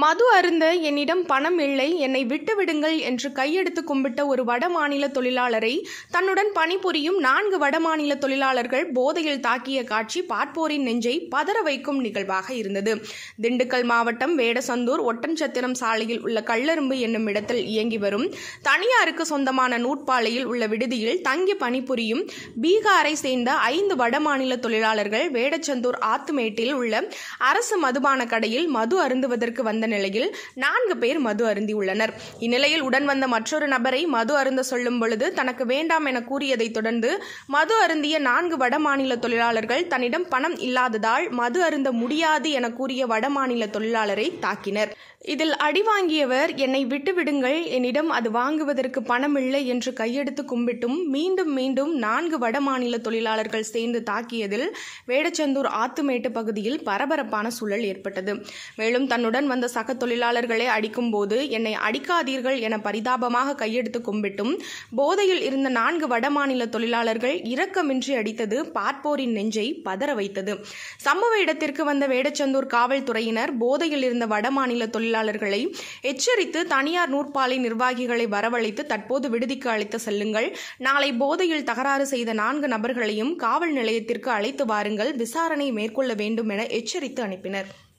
மது அருந்த என்னிடம் பணம் இல்லை என்னை விட்டு விடுங்கள் என்று கையெடுத்து கும்பிட்ட ஒரு வடமாநில தொழிலாளரை தன்னுடன் பணிபுரியும் நான்கு வடமாநில தொழிலாளர்கள் போதையில் தாக்கிய காட்சி பார்ப்போரின் நெஞ்சை பதற வைக்கும் நிகழ்வாக இருந்தது திண்டுக்கல் மாவட்டம் வேடசந்தூர் ஒட்டன்சத்திரம் சாலையில் உள்ள கள்ளரும்பு என்னும் இடத்தில் இயங்கி வரும் தனியாருக்கு சொந்தமான நூற்பாலையில் உள்ள விடுதியில் தங்கி பணிபுரியும் பீகாரை சேர்ந்த ஐந்து வடமாநில தொழிலாளர்கள் வேடச்சந்தூர் ஆத்துமேட்டில் உள்ள அரசு மதுபான கடையில் மது அருந்துவதற்கு வந்த நிலையில் நான்கு பேர் மது அருந்தியுள்ளனர் இந்நிலையில் உடன் வந்த மற்றொரு நபரை மது அருந்த சொல்லும் பொழுது தனக்கு வேண்டாம் என கூறியதைத் தொடர்ந்து மது அருந்திய நான்கு வடமாநில தொழிலாளர்கள் தன்னிடம் பணம் இல்லாததால் மது அருந்த முடியாது என கூறிய வடமாநில தொழிலாளரை தாக்கினர் இதில் அடி வாங்கியவர் என்னை விட்டு விடுங்கள் என்னிடம் அது வாங்குவதற்கு பணம் இல்லை என்று கையெடுத்து கும்பிட்டும் மீண்டும் மீண்டும் நான்கு வடமாநில தொழிலாளர்கள் சேர்ந்து தாக்கியதில் வேடச்சந்தூர் ஆத்துமேட்டு பகுதியில் பரபரப்பான சூழல் ஏற்பட்டது மேலும் தன்னுடன் வந்த சக தொழிலாளர்களை அடிக்கும் போது என்னை அடிக்காதீர்கள் என பரிதாபமாக கையெடுத்து கும்பிட்டும் போதையில் இருந்த நான்கு வடமாநில தொழிலாளர்கள் இரக்கமின்றி அடித்தது பார்ப்போரின் நெஞ்சை பதற வைத்தது சம்பவ இடத்திற்கு வந்த வேடச்சந்தூர் காவல்துறையினர் போதையில் இருந்த வடமாநில தொழிலாளர்களை எச்சரித்து தனியார் நூற்பாலை நிர்வாகிகளை வரவழைத்து தற்போது விடுதிக்கு அழைத்து செல்லுங்கள் நாளை போதையில் தகராறு செய்த நான்கு நபர்களையும் காவல் நிலையத்திற்கு அழைத்து வாருங்கள் விசாரணை மேற்கொள்ள வேண்டும் என எச்சரித்து அனுப்பினர்